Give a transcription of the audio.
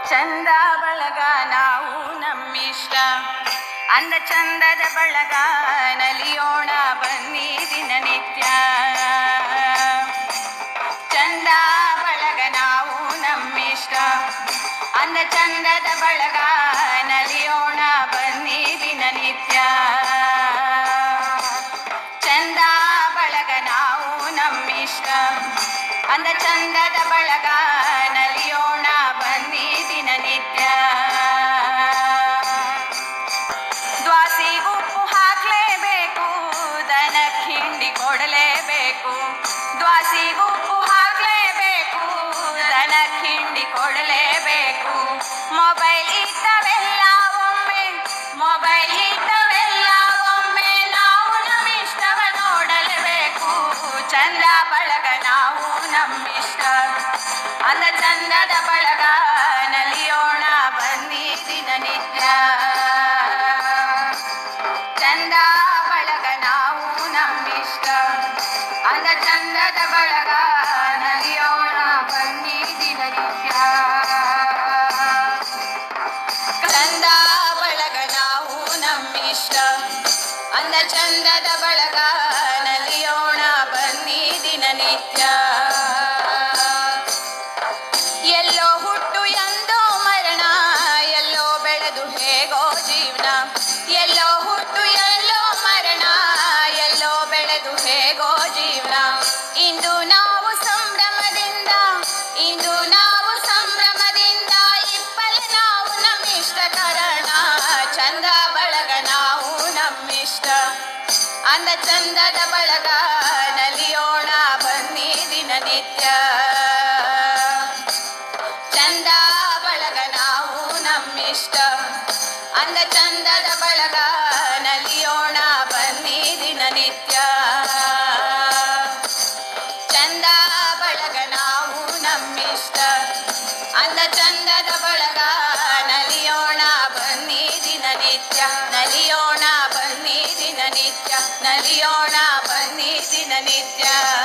ಚಂದ ಬಳಗ ನಾವು ನಮ್ಮಿಷ್ಟ ಅಂದ ಚಂದದ ಬಳಗ ನಲಿಯೋಣ ಬನ್ನಿ ದಿನನಿತ್ಯ ಚಂದ ಬಳಗ ನಾವು ನಮ್ಮಿಷ್ಟ ಅಂದ ಚಂದದ ಬಳಗ ನಲಿಯೋಣ ಬನ್ನಿ ದಿನನಿತ್ಯ ಚಂದ ಬಳಗ ನಾವು ನಮ್ಮಿಷ್ಟ ಅಂದ ಚಂದದ ಬಳಗ ನಲಿಯೋಣ ಬನ್ನಿ ದಿನನಿತ್ಯ ದ್ವಾಸಿ ಉಪ್ಪು ಹಾಕ್ಲೇಬೇಕು ದನ ಹಿಂಡಿ ಕೊಡಲೇಬೇಕು ದ್ವಾಸಿ ಉಪ್ಪು ಹಾಕ್ಲೇಬೇಕು ದನ ಹಿಂಡಿ ಕೊಡಲೇಬೇಕು ಮೊಬೈಲ್ ಇದ್ದವೆಲ್ಲ ಒಮ್ಮೆ ಮೊಬೈಲ್ ಇದ್ದವೆಲ್ಲ ಒಮ್ಮೆ ನಾವು ನಮ್ಮಿಷ್ಟವ ನೋಡಲೇಬೇಕು ಚಂದ ಬಳಗ ನಾವು ನಮ್ಮಿಷ್ಟ ಅಂದ ಚಂದದ ಬಳಗ ನಲಿಯೋಣ ಬನ್ನಿ ದಿನನಿತ್ಯ ಚಂದ ಬಳಗ ನಾವು ನಮ್ಮಿಷ್ಟ ಅಂದ ಚಂದದ ಬಳಗ ನಲಿಯೋಣ ಬನ್ನಿ ದಿನನಿತ್ಯ ಚಂದ ಬಳಗ ನಾವು ನಮ್ಮಿಷ್ಟ ಅಂದ ಚಂದದ ಬಳಗ ನಲಿಯೋಣ ಬನ್ನಿ ದಿನನಿತ್ಯ ಎಲ್ಲೋ ಹುಟ್ಟು ಎಂದೋ ಮರಣ ಎಲ್ಲೋ ಬೆಳೆದು ಹೇಗೋ ಜೀವನ ಎಲ್ಲೋ ಹುಟ್ಟು ಎಲ್ಲೋ ಮರಣ ಎಲ್ಲೋ ಬೆಳೆದು ಹೇಗೋ ಜೀವನ ಇಂದು ನಾವು ಸಂಭ್ರಮದಿಂದ ಇಂದು ನಾವು ಸಂಭ್ರಮದಿಂದ ಇಪ್ಪಲೆ ನಾವು ನಮ್ಮಿಷ್ಟ ಕಾರಣ ಚಂದ ಬಳಗ ನಾವು ನಮ್ಮಿಷ್ಟ ಅಂದ ಚಂದದ ಬಳಗ ನಲಿಯೋಣ ಬನ್ನಿ ದಿನನಿತ್ಯ ಚಂದ ಬಳಗ ನಾವು ನಮ್ಮಿಷ್ಟ ಅಂದ ಚಂದದ ಬಳಗ ನಲಿಯೋಣ ಬನ್ನಿ ದಿನನಿತ್ಯ ಚಂದ ಬಳಗ ನಾವು ನಮ್ಮಿಷ್ಟ ಅಂದ ಚಂದದ ಬಳಗ ನಲಿಯೋಣ ಬನ್ನಿ ದಿನನಿತ್ಯ ನಲಿಯೋಣ ಬನ್ನಿ ದಿನನಿತ್ಯ ನಲಿಯೋಣ ಬನ್ನಿ ದಿನನಿತ್ಯ